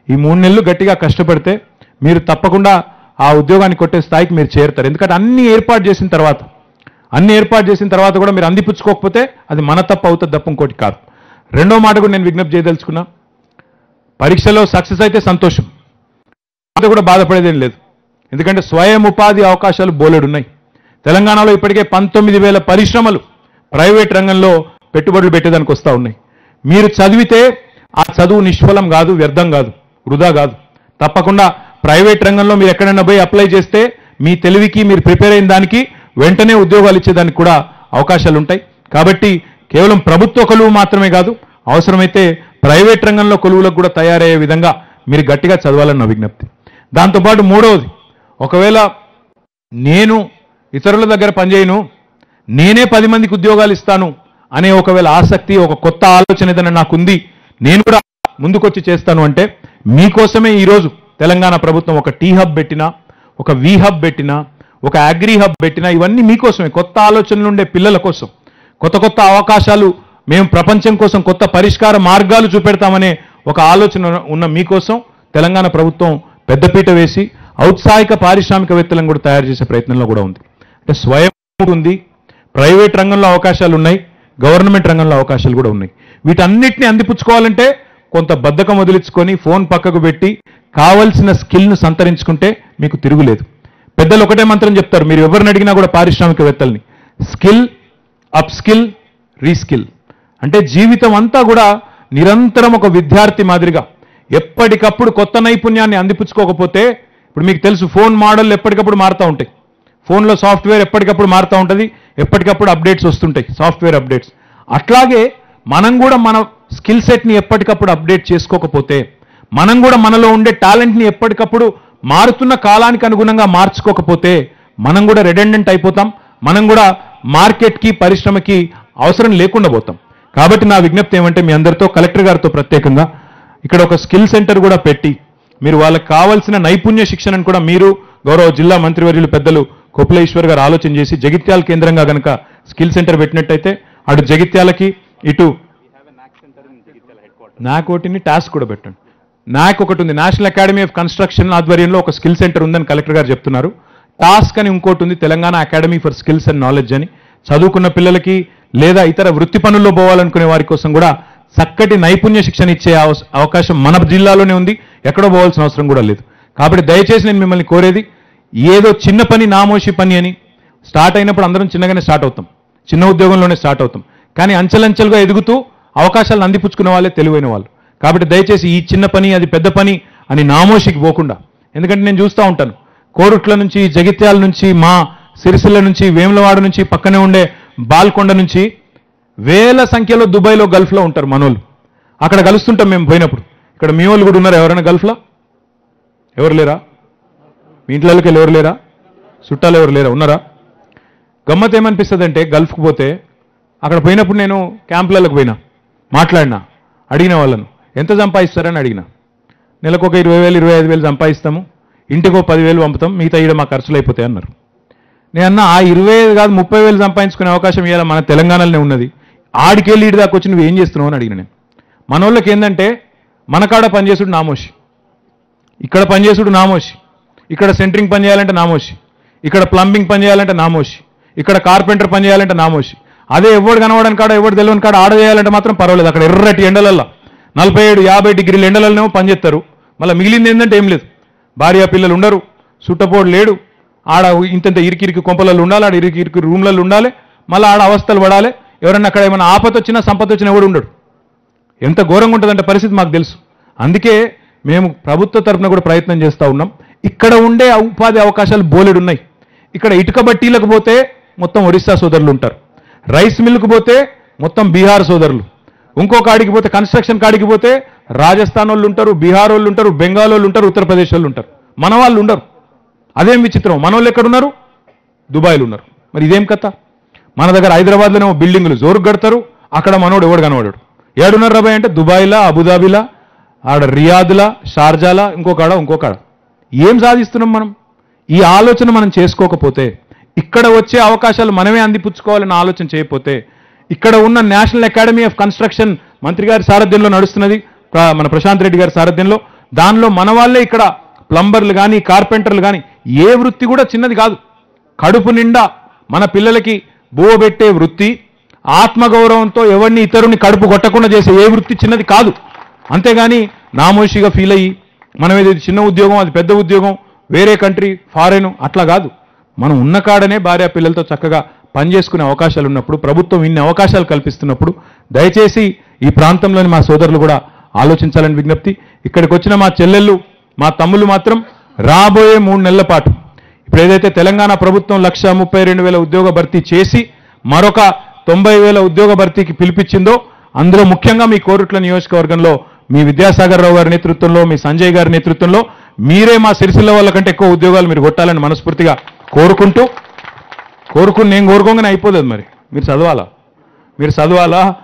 ఈ మూడు నెలలు గట్టిగా కష్టపడితే మీరు తప్పకుండా ఆ ఉద్యోగాన్ని కొట్టే స్థాయికి మీరు చేరుతారు ఎందుకంటే అన్ని ఏర్పాటు చేసిన తర్వాత అన్ని ఏర్పాటు చేసిన తర్వాత కూడా మీరు అందిపుచ్చుకోకపోతే అది మన తప్పు అవుతుంది తప్ప ఇంకోటి కాదు రెండో మాట కూడా నేను విజ్ఞప్తి చేయదలుచుకున్నా పరీక్షలో సక్సెస్ అయితే సంతోషం అంత కూడా బాధపడేదేం లేదు ఎందుకంటే స్వయం ఉపాధి అవకాశాలు బోలెడు ఉన్నాయి తెలంగాణలో ఇప్పటికే పంతొమ్మిది వేల పరిశ్రమలు ప్రైవేట్ రంగంలో పెట్టుబడులు పెట్టేదానికి వస్తూ ఉన్నాయి మీరు చదివితే ఆ చదువు నిష్ఫలం కాదు వ్యర్థం కాదు వృధా కాదు తప్పకుండా ప్రైవేట్ రంగంలో మీరు ఎక్కడైనా పోయి అప్లై చేస్తే మీ తెలివికి మీరు ప్రిపేర్ అయిన దానికి వెంటనే ఉద్యోగాలు ఇచ్చేదానికి కూడా అవకాశాలు ఉంటాయి కాబట్టి కేవలం ప్రభుత్వ కొలువు మాత్రమే కాదు అవసరమైతే ప్రైవేట్ రంగంలో కొలువులకు కూడా తయారయ్యే విధంగా మీరు గట్టిగా చదవాలని నా విజ్ఞప్తి దాంతోపాటు మూడవది ఒకవేళ నేను ఇతరుల దగ్గర పనిచేయను నేనే పది మందికి ఉద్యోగాలు ఇస్తాను అనే ఒకవేళ ఆసక్తి ఒక కొత్త ఆలోచన ఏదైనా నాకుంది నేను కూడా ముందుకొచ్చి చేస్తాను అంటే మీకోసమే ఈరోజు తెలంగాణ ప్రభుత్వం ఒక టీ హబ్ పెట్టినా ఒక వి హబ్ పెట్టినా ఒక అగ్రి హబ్ పెట్టినా ఇవన్నీ మీకోసమే కొత్త ఆలోచనలు ఉండే పిల్లల కోసం కొత్త కొత్త అవకాశాలు మేము ప్రపంచం కోసం కొత్త పరిష్కార మార్గాలు చూపెడతామనే ఒక ఆలోచన ఉన్న మీకోసం తెలంగాణ ప్రభుత్వం పెద్దపీట వేసి ఔత్సాహిక పారిశ్రామికవేత్తలను కూడా తయారు చేసే ప్రయత్నంలో కూడా ఉంది అంటే స్వయం ఉంది ప్రైవేట్ రంగంలో అవకాశాలు ఉన్నాయి గవర్నమెంట్ రంగంలో అవకాశాలు కూడా ఉన్నాయి వీటన్నిటిని అందిపుచ్చుకోవాలంటే కొంత బద్ధకం వదిలించుకొని ఫోన్ పక్కకు పెట్టి కావలసిన స్కిల్ను సంతరించుకుంటే మీకు తిరుగులేదు పెద్దలు ఒకటే మంత్రం చెప్తారు మీరు ఎవరిని అడిగినా కూడా పారిశ్రామికవేత్తల్ని స్కిల్ అప్ స్కిల్ రీస్కిల్ అంటే జీవితం అంతా కూడా నిరంతరం ఒక విద్యార్థి మాదిరిగా ఎప్పటికప్పుడు కొత్త నైపుణ్యాన్ని అందిపుచ్చుకోకపోతే ఇప్పుడు మీకు తెలుసు ఫోన్ మోడల్ ఎప్పటికప్పుడు మారుతూ ఉంటాయి ఫోన్లో సాఫ్ట్వేర్ ఎప్పటికప్పుడు మారుతూ ఉంటుంది ఎప్పటికప్పుడు అప్డేట్స్ వస్తుంటాయి సాఫ్ట్వేర్ అప్డేట్స్ అట్లాగే మనం కూడా మన స్కిల్ సెట్ని ఎప్పటికప్పుడు అప్డేట్ చేసుకోకపోతే మనం కూడా మనలో ఉండే టాలెంట్ని ఎప్పటికప్పుడు మారుతున్న కాలానికి అనుగుణంగా మార్చుకోకపోతే మనం కూడా రెడెండెంట్ అయిపోతాం మనం కూడా మార్కెట్కి పరిశ్రమకి అవసరం లేకుండా పోతాం కాబట్టి నా విజ్ఞప్తి ఏమంటే మీ అందరితో కలెక్టర్ గారితో ప్రత్యేకంగా ఇక్కడ ఒక స్కిల్ సెంటర్ కూడా పెట్టి మీరు వాళ్ళకి కావాల్సిన నైపుణ్య శిక్షణను కూడా మీరు గౌరవ జిల్లా మంత్రివర్యులు పెద్దలు కొప్పులేశ్వర్ గారు ఆలోచన చేసి జగిత్యాల కేంద్రంగా గనక స్కిల్ సెంటర్ పెట్టినట్టయితే అటు జగిత్యాలకి ఇటు నాకు ఒకటిని టాస్క్ కూడా పెట్టండి నాకు ఒకటి ఉంది నేషనల్ అకాడమీ ఆఫ్ కన్స్ట్రక్షన్ ఆధ్వర్యంలో ఒక స్కిల్ సెంటర్ ఉందని కలెక్టర్ గారు చెప్తున్నారు టాస్క్ అని ఇంకోటి ఉంది Telangana academy for skills and knowledge అని చదువుకున్న పిల్లలకి లేదా ఇతర వృత్తి పనుల్లో పోవాలనుకునే వారి కోసం కూడా చక్కటి నైపుణ్య శిక్షణ ఇచ్చే అవస- అవకాశం మన జిల్లాలోనే ఉంది ఎక్కడో పోవాల్సిన అవసరం కూడా లేదు కాబట్టి దయచేసి నేను మిమ్మల్ని కోరేది ఏదో చిన్న పని నామోషి పని అని స్టార్ట్ అయినప్పుడు అందరం చిన్నగానే స్టార్ట్ అవుతాం చిన్న ఉద్యోగంలోనే స్టార్ట్ అవుతాం కానీ అంచెలంచెలుగా ఎదుగుతూ అవకాశాలను అందిపుచ్చుకునే వాళ్ళే తెలివైన వాళ్ళు కాబట్టి దయచేసి ఈ చిన్న పని అది పెద్ద పని అని నామోషికి పోకుండా ఎందుకంటే నేను చూస్తూ ఉంటాను కోరుట్ల నుంచి జగిత్యాల నుంచి మా సిరిసిల్ల నుంచి వేములవాడ నుంచి పక్కనే ఉండే బాల్కొండ నుంచి వేల సంఖ్యలో దుబాయ్లో గల్ఫ్లో ఉంటారు మనోళ్ళు అక్కడ కలుస్తుంటాం మేము పోయినప్పుడు ఇక్కడ మీ వాళ్ళు కూడా ఉన్నారు ఎవరైనా గల్ఫ్లో ఎవరు లేరా మీ ఇంట్లోకి వెళ్ళి ఎవరు లేరా చుట్టాలు ఎవరు లేరా ఉన్నారా గమ్మత్ ఏమనిపిస్తుంది అంటే గల్ఫ్కి పోతే అక్కడ పోయినప్పుడు నేను క్యాంపులకు పోయినా మాట్లాడినా అడిగిన వాళ్ళను ఎంత సంపాదిస్తారని అడిగిన నెలకు ఒక ఇరవై వేలు ఇరవై ఐదు వేలు సంపాదిస్తాము ఇంటికి ఒక పదివేలు పంపుతాం మిగతా ఈడ మా ఖర్చులు అయిపోతాయి అన్నారు నేను అన్న ఆ ఇరవై ఐదు కాదు ముప్పై వేలు సంపాదించుకునే అవకాశం ఇవాళ మన తెలంగాణలోనే ఉన్నది ఆడికెళ్ళి ఇటు దాకా వచ్చి నువ్వు ఏం చేస్తున్నావు అని అడిగిన నేను మన వాళ్ళకి ఏంటంటే మన కాడ పనిచేసుడు నామోషి ఇక్కడ పనిచేసుడు నామోషి ఇక్కడ సెంటరింగ్ పని చేయాలంటే నామోషి ఇక్కడ ప్లంబింగ్ పని చేయాలంటే నామోషి ఇక్కడ కార్పెంటర్ పని చేయాలంటే నామోషి అదే ఎవడు కనవడానికి కాడ ఎవడు తెలియని కాడ ఆడ చేయాలంటే మాత్రం పర్వాలేదు అక్కడ ఎర్రటి ఎండలల్లో నలభై ఏడు యాభై డిగ్రీల ఎండలలోనేమో పనిచేస్తారు మళ్ళీ మిగిలింది ఏంటంటే ఏం లేదు భార్య పిల్లలు ఉండరు సుట్టపోడు లేడు ఆడ ఇంతంత ఇరికిరికి కొంపలలో ఉండాలి ఆడ ఇరికి ఇరికి రూమ్లలో ఉండాలి మళ్ళీ ఆడ అవస్థలు పడాలి ఎవరన్నా అక్కడ ఏమైనా ఆపత వచ్చినా సంపద వచ్చినా ఎవడు ఉండడు ఎంత ఘోరంగా ఉంటుందంటే పరిస్థితి మాకు తెలుసు అందుకే మేము ప్రభుత్వ తరఫున కూడా ప్రయత్నం చేస్తూ ఉన్నాం ఇక్కడ ఉండే ఉపాధి అవకాశాలు బోలెడు ఉన్నాయి ఇక్కడ ఇటుక బట్టీలకు పోతే మొత్తం ఒరిస్సా సోదరులు ఉంటారు రైస్ మిల్లుకు పోతే మొత్తం బీహార్ సోదరులు ఇంకో కాడికి పోతే కన్స్ట్రక్షన్ కాడికి పోతే రాజస్థాన్ వాళ్ళు ఉంటారు బీహార్ వాళ్ళు ఉంటారు బెంగాల్ వాళ్ళు ఉంటారు ఉత్తరప్రదేశ్ వాళ్ళు ఉంటారు మన వాళ్ళు ఉండరు అదేం విచిత్రం మన వాళ్ళు ఎక్కడున్నారు దుబాయ్లో ఉన్నారు మరి ఇదేం కథ మన దగ్గర హైదరాబాద్లోనేమో బిల్డింగులు జోరు కడతారు అక్కడ మనోడు ఎవడు కనబడాడు ఏడున్నారు రాబాయ్ అంటే దుబాయ్లా అబుదాబిలా ఆడ రియాద్లా షార్జాలా ఇంకొకాడ ఇంకొకాడ ఏం సాధిస్తున్నాం మనం ఈ ఆలోచన మనం చేసుకోకపోతే ఇక్కడ వచ్చే అవకాశాలు మనమే అందిపుచ్చుకోవాలని ఆలోచన చేయకపోతే ఇక్కడ ఉన్న నేషనల్ అకాడమీ ఆఫ్ కన్స్ట్రక్షన్ మంత్రి గారి సారథ్యంలో నడుస్తున్నది ప్ర- మన ప్రశాంత్ రెడ్డి గారి సారథ్యంలో దానిలో మన వాళ్ళే ఇక్కడ ప్లంబర్లు కానీ కార్పెంటర్లు కానీ ఏ వృత్తి కూడా చిన్నది కాదు కడుపు నిండా మన పిల్లలకి బోబెట్టే వృత్తి ఆత్మగౌరవంతో ఎవరిని ఇతరుని కడుపు కొట్టకుండా చేసే ఏ వృత్తి చిన్నది కాదు అంతేగాని నామోషిగా ఫీల్ అయ్యి మనం ఇది చిన్న ఉద్యోగం అది పెద్ద ఉద్యోగం వేరే కంట్రీ ఫారెన్ అట్లా కాదు మనం ఉన్న కాడనే భార్య పిల్లలతో చక్కగా పనిచేసుకునే అవకాశాలు ఉన్నప్పుడు ప్రభుత్వం ఇన్ని అవకాశాలు కల్పిస్తున్నప్పుడు దయచేసి ఈ ప్రాంతంలోని మా సోదరులు కూడా ఆలోచించాలని విజ్ఞప్తి ఇక్కడికి వచ్చిన మా చెల్లెళ్ళు మా తమ్ముళ్ళు మాత్రం రాబోయే మూడు నెలల పాటు ఇప్పుడు ఏదైతే తెలంగాణ ప్రభుత్వం లక్ష ముప్పై రెండు వేల ఉద్యోగ భర్తీ చేసి మరొక తొంభై వేల ఉద్యోగ భర్తీకి పిలిపించిందో అందులో ముఖ్యంగా మీ కోరుట్ల నియోజకవర్గంలో మీ విద్యాసాగర్ రావు గారి నేతృత్వంలో మీ సంజయ్ గారి నేతృత్వంలో మీరే మా సిరిసిల్ల వాళ్ళ కంటే ఎక్కువ ఉద్యోగాలు మీరు కొట్టాలని మనస్ఫూర్తిగా కోరుకుంటూ కోరుకుని నేను కోరుకోగానే అయిపోతుంది మరి మీరు చదవాలా మీరు చదవాలా